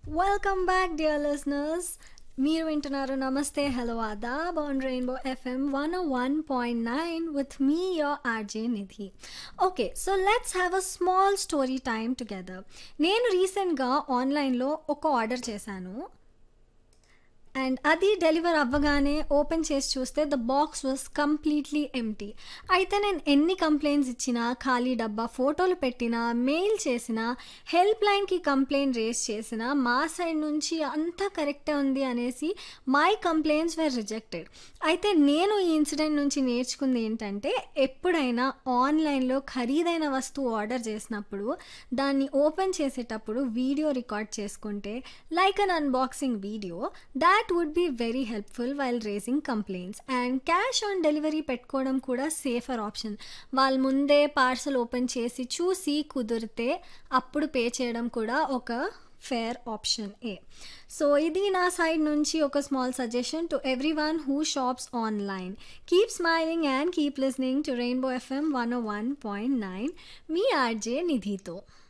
welcome back dear listeners మీరు వింటున్నారు namaste hello adaab on rainbow FM one one point nine with me your RJ Nidhi okay so let's have a small story time together నేను రీసెంట్గా ఆన్లైన్లో ఒక order చేశాను and అది deliver అవ్వగానే open చేసి చూస్తే the box was completely empty అయితే నేను ఎన్ని కంప్లైంట్స్ ఇచ్చినా ఖాళీ డబ్బా ఫోటోలు పెట్టినా మెయిల్ చేసినా హెల్ప్ లైన్కి కంప్లైంట్ రేస్ చేసినా మా సైడ్ నుంచి అంతా కరెక్టే ఉంది అనేసి మై కంప్లైంట్స్ వేర్ రిజెక్టెడ్ అయితే నేను ఈ ఇన్సిడెంట్ నుంచి నేర్చుకుంది ఏంటంటే ఎప్పుడైనా ఆన్లైన్లో ఖరీదైన వస్తువు ఆర్డర్ చేసినప్పుడు దాన్ని ఓపెన్ చేసేటప్పుడు వీడియో రికార్డ్ చేసుకుంటే like un unboxing video that would be very helpful while raising complaints and cash on delivery పెట్టుకోవడం కూడా సేఫర్ ఆప్షన్ వాళ్ళు ముందే పార్సల్ ఓపెన్ చేసి చూసి కుదిరితే అప్పుడు పే చేయడం కూడా ఒక ఫేర్ ఆప్షన్ ఏ సో ఇది నా సైడ్ నుంచి ఒక small suggestion to everyone who shops online keep smiling and keep listening to rainbow FM one one point nine మీ ఆర్జే నిధితో